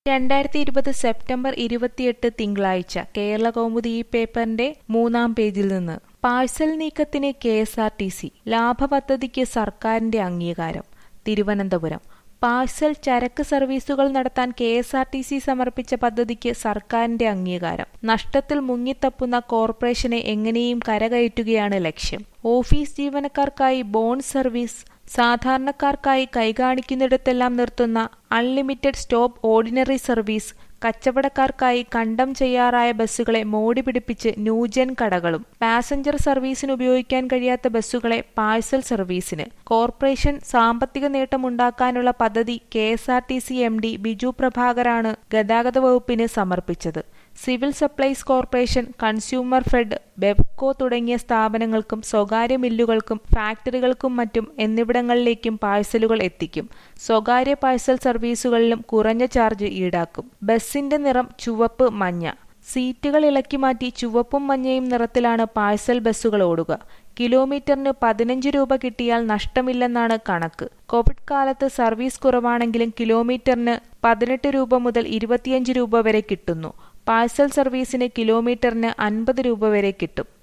രണ്ടായിരത്തി ഇരുപത് സെപ്റ്റംബർ ഇരുപത്തിയെട്ട് തിങ്കളാഴ്ച കേരള കൗമുദി ഈ പേപ്പറിന്റെ മൂന്നാം പേജിൽ നിന്ന് പാഴ്സൽ നീക്കത്തിന് K S R T C ലാഭപദ്ധതിക്ക് സർക്കാരിന്റെ അംഗീകാരം തിരുവനന്തപുരം പാഴ്സൽ ചരക്ക് സർവീസുകൾ നടത്താൻ K S R T C സമർപ്പിച്ച പദ്ധതിക്ക് സർക്കാരിന്റെ അംഗീകാരം നഷ്ടത്തിൽ മുങ്ങിത്തപ്പുന്ന കോർപ്പറേഷനെ എങ്ങനെയും കരകയറ്റുകയാണ് ലക്ഷ്യം ഓഫീസ് ജീവനക്കാർക്കായി ബോണ്ട് സർവീസ് സാധാരണക്കാർക്കായി കൈകാണിക്കുന്നിടത്തെല്ലാം നിർത്തുന്ന അൺലിമിറ്റഡ് സ്റ്റോപ്പ് ഓർഡിനറി സർവീസ് കച്ചവടക്കാർക്കായി കണ്ടം ചെയ്യാറായ ബസ്സുകളെ മോടി പിടിപ്പിച്ച് ന്യൂജൻ കടകളും പാസഞ്ചർ സർവീസിന് ഉപയോഗിക്കാൻ കഴിയാത്ത ബസ്സുകളെ പാഴ്സൽ സർവീസിന് കോർപ്പറേഷൻ സാമ്പത്തിക നേട്ടമുണ്ടാക്കാനുള്ള പദ്ധതി K S R T C M D Biju പ്രഭാകറാണ് ഗതാഗത വകുപ്പിന് സമർപ്പിച്ചത് civil supplies corporation consumer fed Bevco തുടങ്ങിയ സ്ഥാപനങ്ങൾക്കും സ്വകാര്യ മില്ലുകൾക്കും ഫാക്ടറികൾക്കും മറ്റും എന്നിവിടങ്ങളിലേക്കും പാഴ്സലുകൾ എത്തിക്കും സ്വകാര്യ പാഴ്സൽ സർവീസുകളിലും കുറഞ്ഞ ചാർജ് ഈടാക്കും ബസിന്റെ നിറം ചുവപ്പ് മഞ്ഞ സീറ്റുകൾ ഇളക്കി മാറ്റി ചുവപ്പും മഞ്ഞയും നിറത്തിലാണ് പാഴ്സൽ ബസ്സുകൾ ഓടുക കിലോമീറ്ററിന് പതിനഞ്ച് രൂപ കിട്ടിയാൽ നഷ്ടമില്ലെന്നാണ് കണക്ക് കോവിഡ് കാലത്ത് സർവീസ് കുറവാണെങ്കിലും കിലോമീറ്ററിന് പതിനെട്ട് രൂപ മുതൽ ഇരുപത്തിയഞ്ച് രൂപ വരെ കിട്ടുന്നു പാഴ്സൽ സർവീസിന് കിലോമീറ്ററിന് അൻപത് രൂപ വരെ കിട്ടും